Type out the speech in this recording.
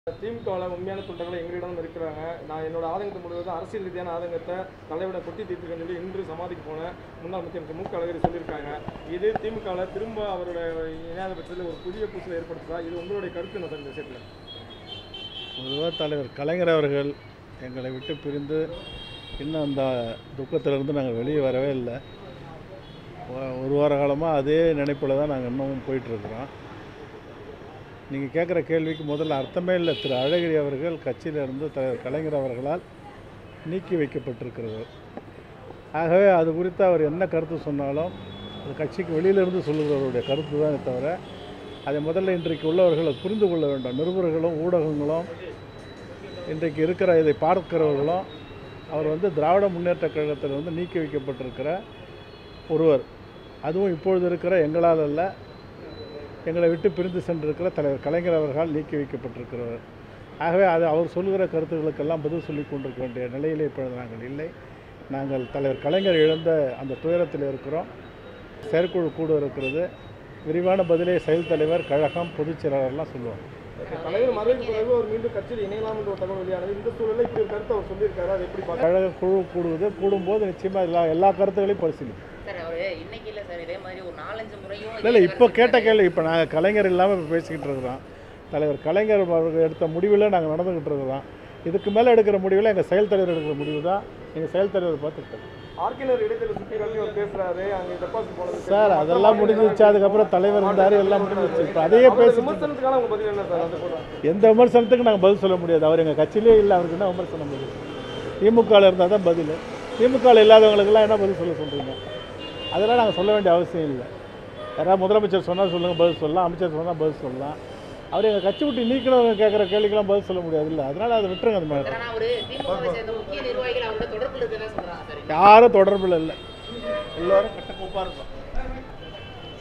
திமுகவில் உண்மையான தொண்டர்கள் எங்களிடம் இருக்கிறாங்க நான் என்னோட ஆதங்கத்தை முழுவதும் அரசியல் ரீதியான ஆதங்கத்தை தலைவிட கொட்டி தீர்த்துக்கன்னு சொல்லி இன்று சமாதிக்கு போன முன்னாள் முதலமைச்சர் மு க அழகிரி சொல்லியிருக்காங்க இது திமுகவில் திரும்ப அவரோட இணையாத பட்சத்தில் ஒரு புதிய பூசலை ஏற்படுத்துதா இது உங்களுடைய கருத்து என்ன சார் இந்த விஷயத்தில் பொதுவாக தலைவர் கலைஞர் அவர்கள் எங்களை விட்டு பிரிந்து இன்னும் அந்த துக்கத்திலிருந்து நாங்கள் வெளியே வரவே இல்லை ஒ- ஒரு வார காலமாக அதே நினைப்பில் தான் நாங்கள் இன்னமும் போயிட்டுருக்குறோம் நீங்கள் கேட்குற கேள்விக்கு முதல்ல அர்த்தமே இல்லை திரு அழகிரி அவர்கள் கட்சியிலிருந்து தலைவர் கலைஞர் அவர்களால் நீக்கி வைக்கப்பட்டிருக்கிறது ஆகவே அது குறித்து அவர் என்ன கருத்து சொன்னாலும் அது கட்சிக்கு வெளியிலிருந்து சொல்லுகிறவருடைய கருத்து தானே தவிர அதை முதல்ல இன்றைக்கு உள்ளவர்கள் அதை புரிந்து கொள்ள வேண்டும் நிருபர்களும் ஊடகங்களும் இன்றைக்கு இருக்கிற இதை பார்க்கிறவர்களும் அவர் வந்து திராவிட முன்னேற்ற கழகத்தில் வந்து நீக்கி வைக்கப்பட்டிருக்கிற ஒருவர் அதுவும் இப்பொழுது இருக்கிற எங்களால் அல்ல எங்களை விட்டு பிரிந்து சென்றிருக்கிற தலைவர் கலைஞர் அவர்களால் நீக்கி வைக்கப்பட்டிருக்கிறவர் ஆகவே அது அவர் சொல்லுகிற கருத்துக்களுக்கெல்லாம் பதில் சொல்லி கொண்டிருக்க வேண்டிய நிலையிலே இப்பொழுது நாங்கள் இல்லை நாங்கள் தலைவர் கலைஞர் இழந்த அந்த துயரத்தில் இருக்கிறோம் செயற்குழு கூட இருக்கிறது விரிவான பதிலை செயல் தலைவர் கழகம் பொதுச் செயலாளர்லாம் சொல்லுவாங்க தலைவர் மறைவுக்கு பிறகு அவர் மீண்டும் கட்சியில் இணையலாம் என்ற ஒரு தகவல் வெளியானது இந்த சூழலில் இப்படி ஒரு கருத்தை அவர் சொல்லியிருக்காரு அதை எப்படி பார்க்க கழக குழு கூடுவது கூடும்போது நிச்சயமாக எல்லா எல்லா கருத்துக்களையும் பரிசீலிக்கும் சார் அவரு இன்னைக்கு இல்ல சார் இதே மாதிரி ஒரு நாலஞ்சு முறையும் இல்லை இல்லை இப்போ கேட்ட கேள்வி இப்போ நாங்கள் கலைஞர் இல்லாமல் இப்போ பேசிக்கிட்டு இருக்கிறோம் தலைவர் கலைஞர் அவர்கள் எடுத்த முடிவில் நாங்கள் நடந்துக்கிட்டு இருக்கிறோம் இதுக்கு மேலே எடுக்கிற முடிவில் எங்கள் செயல் தலைவர் எடுக்கிற முடிவு தான் எங்கள் செயல் தலைவர் பார்த்துக்கிட்டோம் ஆர்கினர் இடைத்தேர்தல் சுற்றி காட்டி அவர் பேசுறாரு அங்கே டெபாசிட் போனது சார் அதெல்லாம் முடிஞ்சிச்சு அதுக்கப்புறம் தலைவர் இருந்தார் எல்லாம் முடிஞ்சிச்சு இப்போ அதையே அவரோட பேசி விமர்சனத்துக்கான உங்க பதில் என்ன சார் அந்த கூட எந்த விமர்சனத்துக்கும் நாங்கள் பதில் சொல்ல முடியாது அவர் எங்கள் கட்சியிலே இல்லை அவருக்கு என்ன விமர்சனம் பதில் திமுகவில் இருந்தால் தான் பதில் திமுகவில் இல்லாதவங்களுக்கெல்லாம் என்ன பதில் சொல்ல சொல்கிறீங்க அதெல்லாம் நாங்கள் சொல்ல வேண்டிய அவசியம் இல்லை யாராவது முதலமைச்சர் சொன்னால் சொல்லுங்கள் பதில் சொல்லலாம் அமைச்சர் சொன்னால் பதில் சொல்லலாம் அவர் எங்கள் கட்சி விட்டு நீக்கணும் கேட்குற கேள்விக்கெல்லாம் பதில் சொல்ல முடியாது இல்லை அதனால் அதை விட்டுருங்க அந்த மாதிரி சார் ஆனா அவரு திமுகவை சேர்ந்த முக்கிய நிர்வாகிகள் அவரோட தொடர்புல இருக்கிறதா சொல்றாங்க சார் யாரும் தொடர்பில் இல்லை எல்லோரும் கட்ட கூப்பாக இருக்கும்